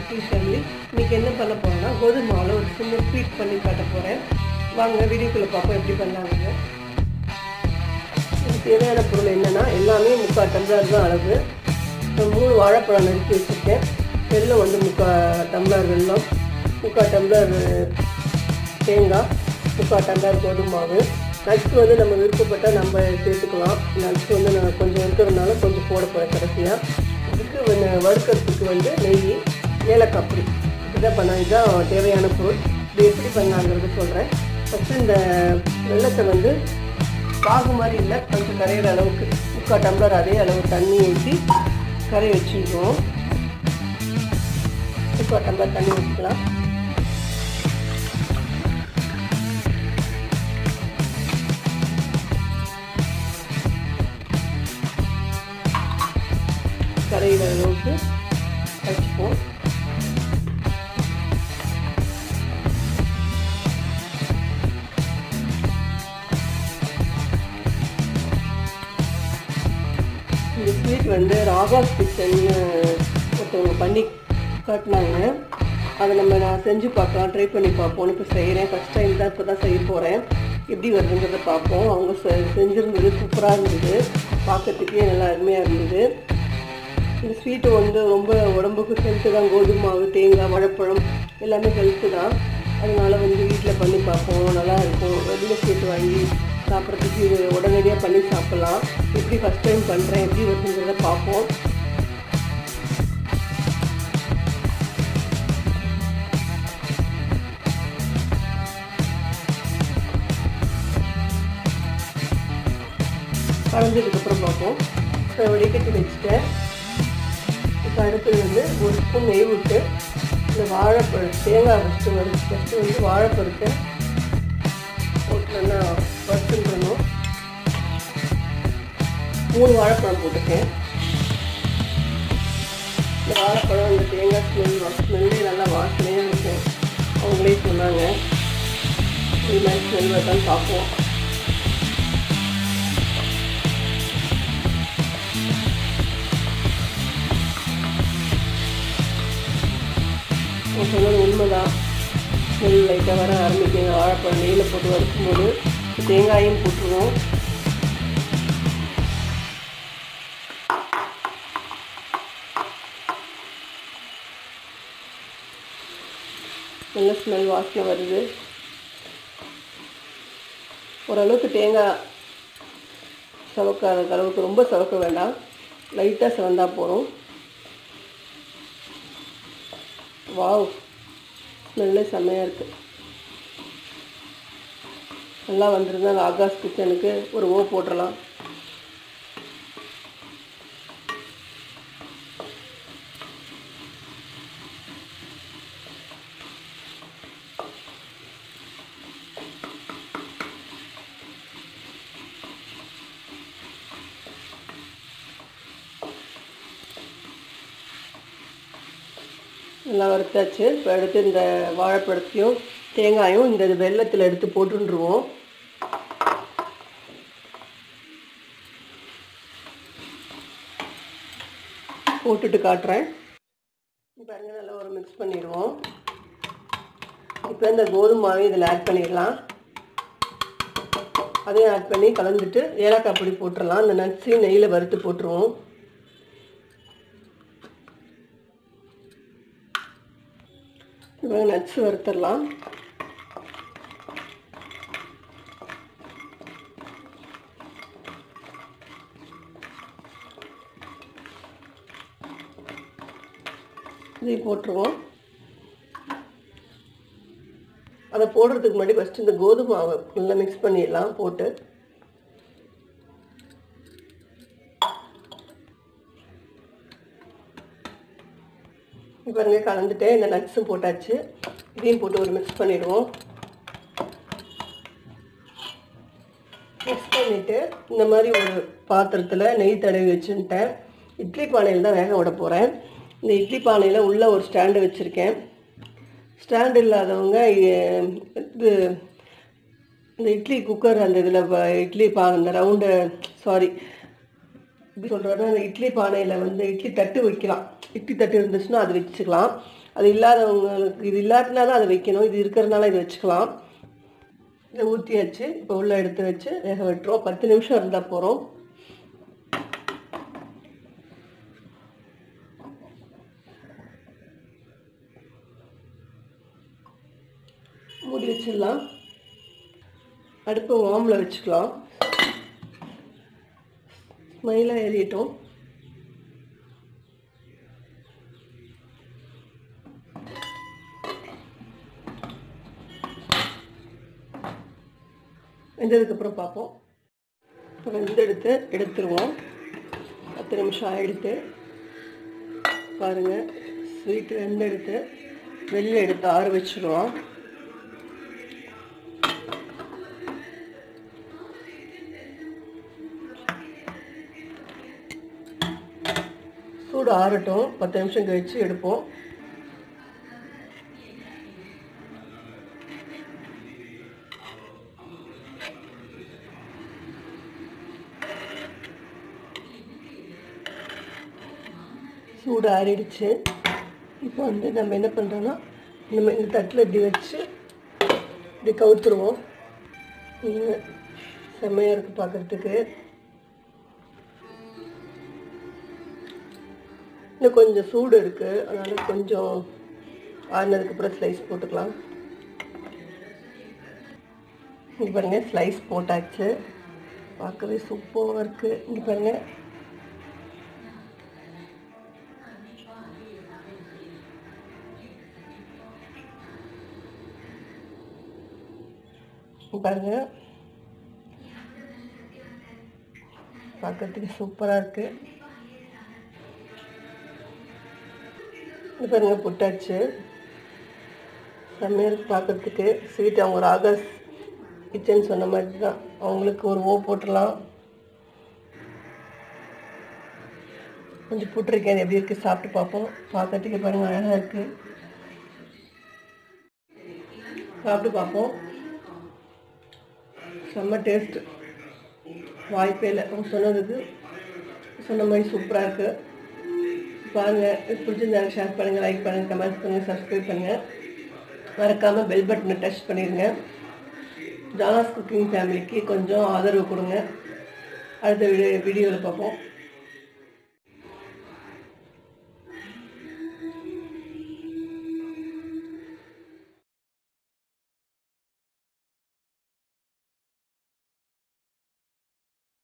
cooking family இன்றைக்கி என்ன பண்ண போகிறோம்னா கோதுமை மாவில் ஒரு சின்ன ஸ்வீட் பண்ணி காட்ட போகிறேன் வாங்க வீடியோக்குள்ளே பார்ப்போம் எப்படி பண்ணாங்க இதுக்கு தேவையான பொருள் என்னென்னா எல்லாமே முக்கால் டம்ளர் தான் அளவு இப்போ மூணு வாழைப்பழம் நறுக்கி வச்சுருக்கேன் வெல்லம் வந்து முக்கால் டம்ளர் வெல்லம் முக்கால் டம்ளர் தேங்காய் முக்கால் டம்ளர் கோதுமை மாவு நட்ஸ் வந்து நம்ம விருப்பப்பட்டால் நம்ம சேர்த்துக்கலாம் நட்ஸ் வந்து நான் கொஞ்சம் இருக்கிறதுனால கொஞ்சம் போட போகிறேன் கடைசியாக இதுக்கு வந்து வறுக்கிறதுக்கு வந்து நெய் ஏலக்காய் பொடி இதுதான் பண்ண இதுதான் தேவையான பொருள் இது எப்படி பண்ணலாங்கிறது சொல்கிறேன் ஃபஸ்ட்டு இந்த வெள்ளத்தை வந்து பாகு மாதிரி இல்லை கொஞ்சம் கரையிற அளவுக்கு முக்கால் டம்ளர் அதே அளவு தண்ணி ஊற்றி கரைய வச்சுக்குவோம் முக்கால் டம்ளர் தண்ணி ஊற்றிக்கலாம் கரையிற அளவுக்கு வச்சுப்போம் இந்த ஸ்வீட் வந்து ராகாஸ் கிச்சன்னு ஒருத்தவங்க பண்ணி காட்டினாங்க அதை நம்ம நான் செஞ்சு பார்க்கலாம் ட்ரை பண்ணி பார்ப்போம் இப்போ செய்கிறேன் ஃபஸ்ட் டைம் தான் இப்போ தான் செய்ய போகிறேன் எப்படி வருதுங்கிறத பார்ப்போம் அவங்க செ செஞ்சுருந்தது சூப்பராக இருந்தது பார்க்கறதுக்கே நல்லா அருமையாக இருந்தது இந்த ஸ்வீட்டு வந்து ரொம்ப உடம்புக்கு ஹெல்த்து தான் கோதுமை மாவு தேங்காய் வாழைப்பழம் எல்லாமே ஹெல்த்து தான் அதனால வந்து வீட்டில் பண்ணி பார்ப்போம் நல்லா இருக்கும் வெளியில் ஸ்வீட் வாங்கி சாப்பிட்றதுக்கு இது உடனடியாக பண்ணி சாப்பிட்லாம் எப்படி ஃபஸ்ட் டைம் பண்ணுறேன் எப்படி வருதுங்கிறத பார்ப்போம் கலந்ததுக்கப்புறம் பார்ப்போம் இப்போ வடிகட்டி வச்சுட்டேன் இப்போ அடுத்தது வந்து ஒரு ஸ்பூன் நெய் விட்டு இந்த வாழைப்பழம் தேங்காய் ஃபஸ்ட்டு வந்து ஃபஸ்ட்டு வந்து வாழைப்பழத்தை போட்டு நல்லா வறுத்துடணும் மூணு வாழைப்பழம் போட்டுருக்கேன் இந்த வாழைப்பழம் இந்த தேங்காய் ஸ்மெல் ஸ்மெல்லே நல்லா வாசனையாக இருக்கும் அவங்களே சொன்னாங்க இது மாதிரி ஸ்மெல் வருதான்னு பார்ப்போம் சொன்னது உண்மைதான் ஸ்மெல் லைட்டாக வர ஆரம்பிக்குங்க வாழைப்பழம் நெய்யில் போட்டு வறுக்கும்போது தேங்காயும் போட்டுருவோம் நல்ல ஸ்மெல் வாசனை வருது ஓரளவுக்கு தேங்காய் சவக்காத அளவுக்கு ரொம்ப சவக்க வேண்டாம் லைட்டாக சிவந்தா போகிறோம் வாவ் ஸ்மெல்லே செம்மையாக இருக்குது நல்லா வந்திருந்தாங்க ஆகாஷ் கிச்சனுக்கு ஒரு ஓ போட்டுடலாம் நல்லா வறுத்தாச்சு இப்போ எடுத்து இந்த வாழைப்பழத்தையும் தேங்காயும் இந்த வெள்ளத்தில் எடுத்து போட்டுருவோம் போட்டுட்டு காட்டுறேன் பாருங்க நல்லா ஒரு மிக்ஸ் பண்ணிடுவோம் இப்போ இந்த கோதுமை மாவையும் இதில் ஆட் பண்ணிடலாம் அதையும் ஆட் பண்ணி கலந்துட்டு ஏலக்காய் பொடி போட்டுடலாம் இந்த நட்ஸையும் நெய்யில் வறுத்து போட்டுருவோம் இப்போ நட்ஸ் வறுத்துடலாம் இதையும் போட்டுருவோம் அதை போடுறதுக்கு முன்னாடி ஃபஸ்ட்டு இந்த கோதுமை மாவை நல்லா மிக்ஸ் பண்ணிடலாம் போட்டு பாருங்க கலந்துட்டு இந்த நட்ஸும் போட்டாச்சு இதையும் போட்டு ஒரு மிக்ஸ் பண்ணிடுவோம் மிக்ஸ் பண்ணிவிட்டு இந்த மாதிரி ஒரு பாத்திரத்தில் நெய் தடவி வச்சுட்டேன் இட்லி பானையில் தான் வேக விட போகிறேன் இந்த இட்லி பானையில் உள்ளே ஒரு ஸ்டாண்டு வச்சுருக்கேன் ஸ்டாண்ட் இல்லாதவங்க இது இந்த இட்லி குக்கர் அந்த இதில் இட்லி பா அந்த ரவுண்டு சாரி இப்படி சொல்கிறேன்னா அந்த இட்லி பானையில் வந்து இட்லி தட்டு வைக்கலாம் இட்லி தட்டு இருந்துச்சுன்னா அது வச்சுக்கலாம் அது இல்லாதவங்களுக்கு இது இல்லாட்டினா தான் அதை வைக்கணும் இது இருக்கிறதுனால இது வச்சுக்கலாம் இதை ஊற்றியாச்சு இப்போ உள்ளே எடுத்து வச்சு வேக விட்டுருவோம் பத்து நிமிஷம் இருந்தால் போகிறோம் மூடி வச்சிடலாம் அடுப்பு வாமில் வச்சுக்கலாம் ஸ்மைலாக எரியட்டும் வெந்ததுக்கப்புறம் பார்ப்போம் இப்போ வெந்தெடுத்து எடுத்துருவோம் பத்து நிமிஷம் ஆகிடுத்து பாருங்கள் ஸ்வீட்டு வெந்தெடுத்து வெளியில் எடுத்து ஆற வச்சுருவோம் சூடு ஆறட்டும் பத்து நிமிஷம் கழித்து எடுப்போம் சூடு ஆறிடுச்சு இப்போ வந்து நம்ம என்ன பண்ணுறோன்னா நம்ம இந்த தட்டில் இப்படி வச்சு இப்படி கவுத்துருவோம் இது செம்மையாக இருக்குது பார்க்குறதுக்கு இன்னும் கொஞ்சம் சூடு இருக்குது அதனால் கொஞ்சம் ஆறினதுக்கப்புறம் ஸ்லைஸ் போட்டுக்கலாம் இங்கே பாருங்கள் ஸ்லைஸ் போட்டாச்சு பார்க்கவே சூப்பராக இருக்குது இங்கே பாருங்கள் பாருங்க பார்க்கறதுக்கு சூப்பராக இருக்குது இது பாருங்க புட்டாச்சு செம்மையாக இருக்கு பார்க்கறதுக்கு ஸ்வீட் அவங்க ஒரு ஆகஸ்ட் கிச்சன் சொன்ன மாதிரி தான் அவங்களுக்கு ஒரு ஓ போட்டுடலாம் கொஞ்சம் புட்டிருக்கேன் அது எப்படி இருக்குது சாப்பிட்டு பார்ப்போம் பார்க்கறதுக்கு பாருங்கள் அழகாக இருக்குது சாப்பிட்டு பார்ப்போம் செம்ம டேஸ்ட்டு வாய்ப்பே இல்லை அவங்க சொன்னதுக்கு சொன்ன மாதிரி சூப்பராக இருக்குது பாருங்கள் பிடிச்சிருந்தா ஷேர் பண்ணுங்கள் லைக் பண்ணுங்கள் கமெண்ட் பண்ணுங்கள் சப்ஸ்கிரைப் பண்ணுங்கள் மறக்காமல் பெல் பட்டனை டச் பண்ணிடுங்க ஜானாஸ் குக்கிங் ஃபேமிலிக்கு கொஞ்சம் ஆதரவு கொடுங்க அடுத்த வீடியோ வீடியோவில் பார்ப்போம்